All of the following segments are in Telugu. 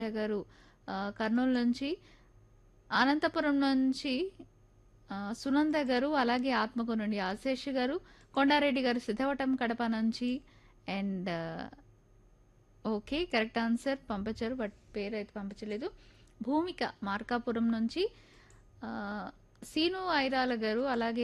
గారు ఆహ్, కర్నూలు నుంచి, అనంతపురం నుంచి ఆహ్, సునంద గారు, అలాగే ఆత్మకూరు నుండి ఆశేష్ గారు, కొండారెడ్డి గారు సిద్ధవటం కడప నుంచి అండ్ ఓకే. కరెక్ట్ ఆన్సర్ పంపించారు. బట్ పేరైతే పంపించలేదు. భూమిక మార్కాపురం నుంచి ఆహ్, సీను ఐరాల గారు, అలాగే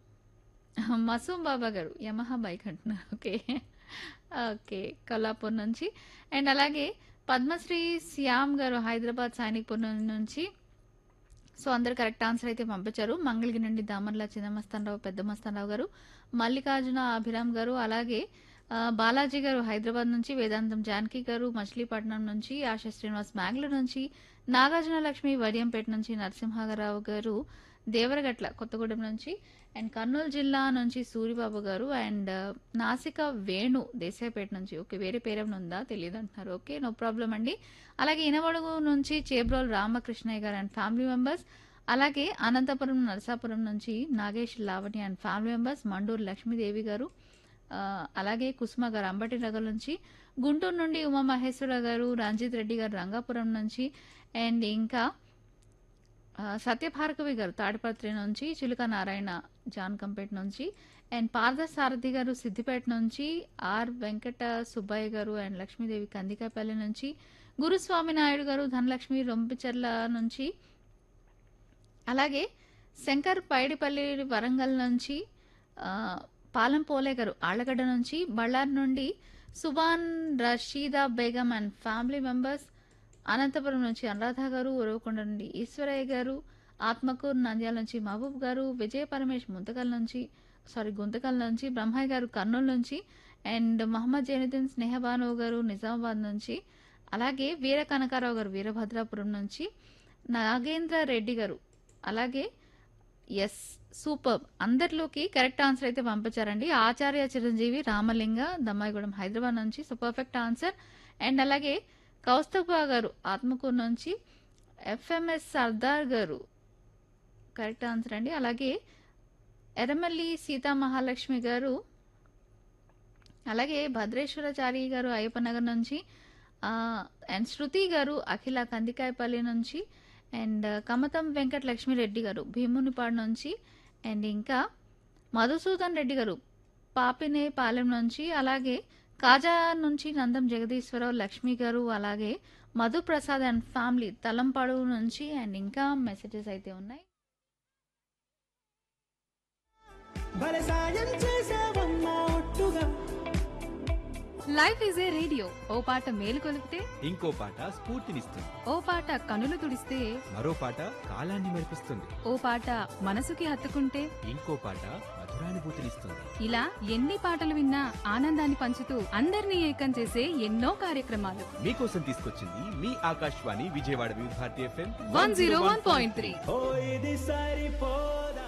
మసూం బాబా గారు యమహా బైక్ అంటున్నారు. ఓకే. ఓకే. కొల్లాపూర్ నుంచి అండ్ అలాగే పద్మశ్రీ శ్యామ్ గారు హైదరాబాద్ సైనిక్‌పురం నుంచి సో, అందరూ కరెక్ట్ ఆన్సర్ అయితే పంపించారు. మంగళగిరి నుండి దామర్ల చిన్నమస్తానరావు, పెద్ద మస్తానరావు గారు, మల్లికార్జున అభిరామ్ గారు, అలాగే ఆహ్, బాలాజీ గారు హైదరాబాద్ నుంచి, వేదాంతం జానకి గారు మచిలీపట్నం నుంచి, ఆశా శ్రీనివాస్ బెంగుళూరు నుంచి, నాగార్జున లక్ష్మి వడియంపేట నుంచి, నరసింహారావు గారు దేవరగట్ల కొత్తగూడెం నుంచి అండ్ కర్నూలు జిల్లా నుంచి సూరిబాబు గారు అండ్ నాసిక వేణు దేశాయిపేట నుంచి ఓకే. వేరే పేరేమైనా ఉందా తెలీదంటున్నారు. ఓకే. నో ప్రాబ్లమ్ అండి. అలాగే ఇనమడుగు నుంచి చేబ్రోలు రామకృష్ణయ్య గారు అండ్ ఫ్యామిలీ మెంబర్స్, అలాగే అనంతపురం, నరసాపురం నుంచి Nagesh, Lavanya and family members, Manduru Lakshmidevi గారు, ఆహ్, అలాగే కుసుమ గారు అంబటి నగర్ నుంచి, గుంటూరు నుండి ఉమామహేశ్వర గారు, రంజిత్ రెడ్డి గారు రంగాపురం నుంచి అండ్ ఇంకా ఆహ్, సత్యభార్గవి గారు తాడిపత్రి నుంచి, చిలుక నారాయణ జాన్కంపేట నుంచి అండ్ పార్థసారథి గారు సిద్దిపేట నుంచి, ఆర్ వెంకట సుబ్బయ్య గారు అండ్ లక్ష్మీదేవి కందికాయపల్లి నుంచి, గురుస్వామి నాయుడు గారు ధనలక్ష్మి రొంపిచెర్ల నుంచి అలాగే శంకర్ పైడిపల్లి వరంగల్ నుంచి ఆహ్, పాలెం పోలే గారు ఆళ్లగడ్డ నుంచి, బళ్ళారి నుండి Subhan Rasheeda Begum and family members, Anantapur నుంచి అనురాధ గారు, ఉరవకొండ నుండి ఈశ్వరయ్య గారు, ఆత్మకూరు నంద్యాల నుంచి మహబూబ్ గారు, విజయ పరమేష్ ముంతకల్ నుంచి సారీ గుంతకల్ నుంచి, బ్రహ్మయ్య గారు కర్నూలు నుంచి అండ్ మహమ్మద్ జైనుద్దీన్ స్నేహబాను గారు నిజామాబాద్ నుంచి, అలాగే వీర కనకారావు గారు వీరభద్రాపురం నుంచి, నాగేంద్ర రెడ్డి గారు అలాగే యెస్ సూపర్బ్ అందరిలోకి కరెక్ట్ ఆన్సర్ అయితే పంపించారండి. ఆచార్య చిరంజీవి రామలింగ దమ్మాయిగూడెం హైదరాబాద్ నుంచి సో, పర్ఫెక్ట్ ఆన్సర్ అండ్ అలాగే కౌస్తభ గారు ఆత్మకూరు నుంచి, ఎఫ్ఎంఎస్ సర్దార్ గారు కరెక్ట్ ఆన్సర్ అండి. అలాగే ఎర్రమల్లి సీతామహాలక్ష్మి గారు, అలాగే భద్రేశ్వరాచారి గారు అయ్యప్పనగర్ నుంచి ఆహ్, అండ్ శృతి గారు అఖిల కందికాయపల్లి నుంచి అండ్ కమతం వెంకట లక్ష్మిరెడ్డి గారు భీమునిపాడు నుంచి అండ్ ఇంకా మధుసూదన్ రెడ్డి గారు పాపినేపాలెం నుంచి, అలాగే కాజా నుంచి నందం జగదీశ్వరరావు, లక్ష్మి గారు, అలాగే మధుప్రసాద్ అండ్ ఫ్యామిలీ తలంపాడు నుంచి అండ్ ఇంకా మెసేజెస్ అయితే ఉన్నాయి. భలే సాయం చేసావమ్మా ఒట్టుగా లైఫ్ ఈజ్ ఏ రేడియో ఓ పాట మేలు కొలిపితే ఇంకో పాట స్ఫూర్తినిస్తుంది ఓ పాట కనులు తుడిస్తే మరో పాట కాలాన్ని మెరిపిస్తుంది ఓ పాట మనసుకి హత్తుకుంటే ఇంకో పాట మధురానుభూతినిస్తుంది ఇలా ఎన్ని పాటలు విన్నా ఆనందాన్ని పంచుతూ అందరినీ ఏకం చేసే ఎన్నో కార్యక్రమాలు మీకోసం తీసుకొచ్చింది మీ Akashvani Vijayawada Vividh Bharati FM one zero one point three ఓ ఇది సరిపోదా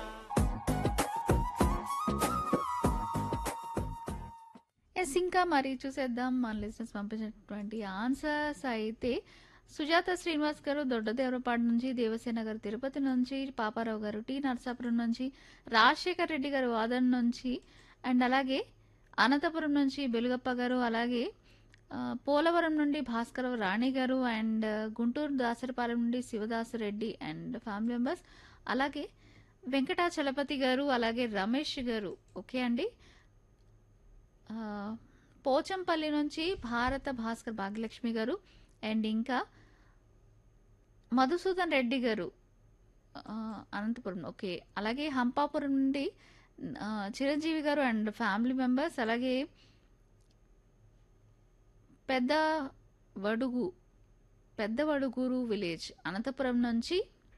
ఎస్ ఇంకా మరి చూసేద్దాం మన లిసనర్స్ పంపించినటువంటి ఆన్సర్స్ అయితే సుజాత శ్రీనివాస్ గారు దొడ్డదేవరపాడు నుంచి దేవసేన గారు తిరుపతి నుంచి పాపారావు గారు టి నరసాపురం నుంచి రాజశేఖర్ రెడ్డి గారు వాదన్ నుంచి అండ్ అలాగే అనంతపురం నుంచి బెలుగప్ప గారు అలాగే ఆ, పోలవరం నుండి భాస్కరరావు రాణి గారు అండ్ గుంటూరు దాసరిపాలెం నుండి Shivadasu Reddy and family members అలాగే వెంకటాచలపతి గారు అలాగే రమేష్ గారు ఓకే అండి ఆ, పోచంపల్లి నుంచి భారత భాస్కర్ భాగ్యలక్ష్మి గారు అండ్ ఇంకా మధుసూదన్ రెడ్డి గారు ఆ, అనంతపురం ఓకే అలాగే హంపాపురం నుండి ఆ, చిరంజీవి గారు అండ్ ఫ్యామిలీ మెంబర్స్ అలాగే పెద్ద వడుగు పెద్ద వడుగూరు విలేజ్ అనంతపురం నుంచి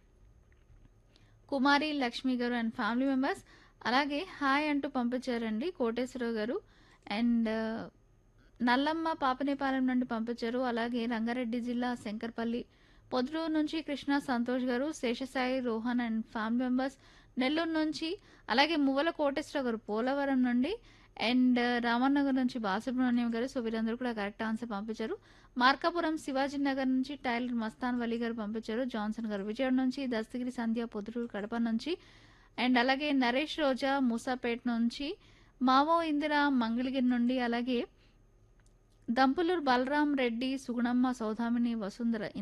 కుమారి లక్ష్మి గారు అండ్ ఫ్యామిలీ మెంబర్స్ అలాగే హాయ్ అంటూ పంపించారండి కోటేశ్వరరావు గారు అండ్ నల్లమ్మ పాపనేపాలెం నుండి పంపించారు అలాగే రంగారెడ్డి జిల్లా శంకర్పల్లి పొద్దుటూరు నుంచి కృష్ణ సంతోష్ గారు Seshasai Rohan and family members Nellore నుంచి అలాగే మువ్వల కోటేశ్వరరావు గారు పోలవరం నుండి అండ్ రామన్నగర్ నుంచి బాలసుబ్రహ్మణ్యం గారు సో వీరందరూ కూడా కరెక్ట్ ఆన్సర్ పంపించారు మార్కాపురం శివాజీ నగర్ నుంచి టైలర్ మస్తాన్ వలీ గారు పంపించారు జాన్సన్ గారు విజయవాడ నుంచి దస్తగిరి సంధ్య పొద్దుటూరు కడప నుంచి అండ్ అలాగే నరేష్ రోజా మూసాపేట్ నుంచి మావో ఇందిరా మంగళగిరి నుండి అలాగే దంపులూరు బలరాం రెడ్డి సుగుణమ్మ సౌదామిని వసుంధర